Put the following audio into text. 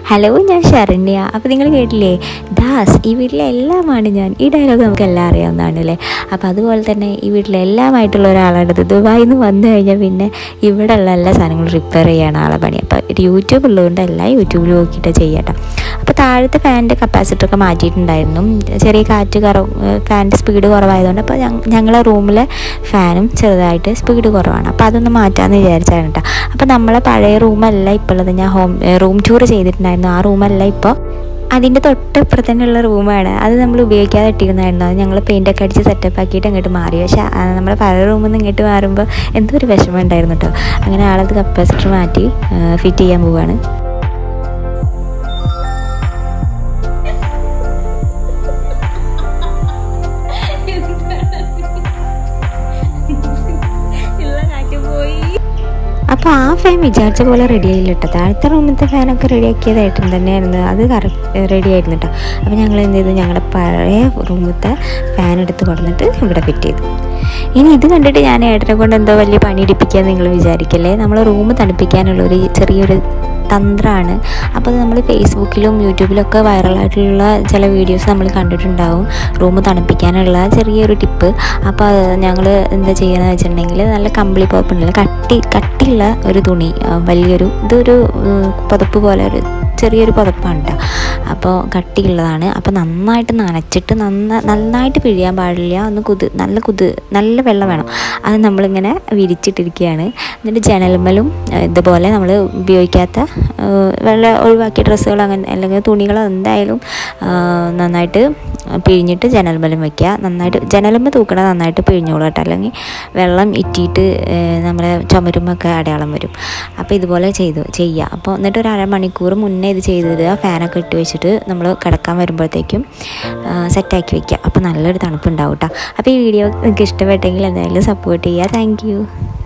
hello ഞാൻ ശരണ്യ അപ്പോൾ നിങ്ങൾ കേട്ടില്ലേ ദാസ് ഈ വീട്ടിലെ എല്ലാമാണ് ഞാൻ ഈ ഡയലോഗ് നമുക്ക് എല്ലാം അറിയാവുന്നതാണ് അല്ലേ അപ്പോൾ അതുപോലെ തന്നെ ഈ വീട്ടിലെ എല്ലാമായിട്ടുള്ള ഒരാളാണിത് ദുബായിൽ നിന്ന് വന്നു കഴിഞ്ഞാൽ പിന്നെ ഇവിടെയുള്ള എല്ലാ സാധനങ്ങളും റിപ്പയർ ചെയ്യാണ് ആളെ പണി അപ്പോൾ ഒരു യൂട്യൂബ് ഉള്ളതുകൊണ്ട് എല്ലാം യൂട്യൂബിൽ നോക്കിയിട്ട് ചെയ്യട്ടെ അപ്പോൾ താഴത്തെ ഫാനിൻ്റെ കപ്പാസിറ്ററൊക്കെ മാറ്റിയിട്ടുണ്ടായിരുന്നു ചെറിയ കാറ്റ് കുറവ് ഫാനിൻ്റെ സ്പീഡ് കുറവായതുകൊണ്ട് അപ്പോൾ ഞങ്ങളെ റൂമിലെ ഫാനും ചെറുതായിട്ട് സ്പീഡ് കുറവാണ് അപ്പോൾ അതൊന്ന് മാറ്റാമെന്ന് വിചാരിച്ചാണ് കേട്ടോ അപ്പോൾ നമ്മളെ പഴയ റൂമല്ല ഇപ്പോൾ ഉള്ളത് ഞാൻ ഹോം റൂം ടൂർ ചെയ്തിട്ടുണ്ടായിരുന്നു ആ റൂമല്ല ഇപ്പോൾ അതിൻ്റെ തൊട്ടപ്പുറത്ത് തന്നെയുള്ള റൂമാണ് അത് നമ്മൾ ഉപയോഗിക്കാതെ ഇട്ടിരുന്നായിരുന്നു അത് ഞങ്ങൾ പെയിൻ്റൊക്കെ അടിച്ച് സെറ്റപ്പ് ആക്കിയിട്ട് അങ്ങോട്ട് മാറി പക്ഷേ നമ്മൾ പഴയ റൂമിൽ നിന്ന് ഇങ്ങോട്ട് മാറുമ്പോൾ എന്തോ ഒരു വിഷമം ഉണ്ടായിരുന്നു കേട്ടോ അങ്ങനെ ആളത് കപ്പാസിറ്റർ മാറ്റി ഫിറ്റ് ചെയ്യാൻ പോവുകയാണ് അപ്പോൾ ആ ഫാൻ വിചാരിച്ച പോലെ റെഡി ആയില്ല കേട്ടോ താഴത്തെ റൂമിലത്തെ ഫാനൊക്കെ റെഡിയാക്കിയത് ഏട്ടൻ തന്നെയായിരുന്നു അത് കറക്റ്റ് റെഡി ആയിരുന്നു കേട്ടോ അപ്പോൾ ഞങ്ങൾ എന്ത് ചെയ്തു ഞങ്ങളുടെ പഴയ റൂമിലത്തെ ഫാൻ എടുത്ത് കൊടുത്തിട്ട് ഇവിടെ ഫിറ്റ് ചെയ്തു ഇനി ഇത് കണ്ടിട്ട് ഞാൻ ഏട്ടനെ കൊണ്ട് എന്തോ വലിയ പണി ഇടിപ്പിക്കാൻ നിങ്ങൾ വിചാരിക്കല്ലേ നമ്മൾ റൂം തണുപ്പിക്കാനുള്ള ഒരു ചെറിയൊരു തന്ത്രമാണ് അപ്പോൾ അത് നമ്മൾ ഫേസ്ബുക്കിലും യൂട്യൂബിലൊക്കെ വൈറലായിട്ടുള്ള ചില വീഡിയോസ് നമ്മൾ കണ്ടിട്ടുണ്ടാവും റൂം തണുപ്പിക്കാനുള്ള ചെറിയൊരു ടിപ്പ് അപ്പോൾ ഞങ്ങൾ എന്താ ചെയ്യുന്നത് വെച്ചിട്ടുണ്ടെങ്കിൽ നല്ല കമ്പിളി പോപ്പ് ഉണ്ടല്ലോ കട്ടി കട്ടിയുള്ള ഒരു തുണി വലിയൊരു ഇതൊരു പുതപ്പ് പോലെ ഒരു ചെറിയൊരു പുതപ്പാണ് കേട്ടോ അപ്പോൾ കട്ടിയുള്ളതാണ് അപ്പോൾ നന്നായിട്ട് നനച്ചിട്ട് നന്ന നന്നായിട്ട് പിഴിയാൻ പാടില്ല ഒന്ന് കുത് നല്ല കുത് നല്ല വെള്ളം വേണം അത് നമ്മളിങ്ങനെ വിരിച്ചിട്ടിരിക്കുകയാണ് എന്നിട്ട് ജനൽമലും ഇതുപോലെ നമ്മൾ ഉപയോഗിക്കാത്ത വെള്ളം ഒഴിവാക്കിയ ഡ്രസ്സുകൾ അങ്ങനെ അല്ലെങ്കിൽ തുണികൾ എന്തായാലും നന്നായിട്ട് പിഴിഞ്ഞിട്ട് ജനൽമലും വെക്കുക നന്നായിട്ട് ജനലുമ്മ തൂക്കണ നന്നായിട്ട് പിഴിഞ്ഞോളൂ കേട്ടോ അല്ലെങ്കിൽ വെള്ളം ഇറ്റിയിട്ട് നമ്മുടെ ചുമരുമൊക്കെ അടയാളം വരും അപ്പോൾ ഇതുപോലെ ചെയ്തു ചെയ്യുക അപ്പോൾ എന്നിട്ട് ഒരു അരമണിക്കൂർ മുന്നേ ഇത് ചെയ്തിടുക ഫാനൊക്കെ ഇട്ട് വെച്ചിട്ട് നമ്മൾ കിടക്കാൻ വരുമ്പോഴത്തേക്കും സെറ്റാക്കി വെക്കുക അപ്പോൾ നല്ലൊരു തണുപ്പുണ്ടാവും കേട്ടോ അപ്പോൾ ഈ വീഡിയോ നിങ്ങൾക്ക് ഇഷ്ടപ്പെട്ടെങ്കിൽ എന്തായാലും സപ്പോർട്ട് ചെയ്യുക താങ്ക്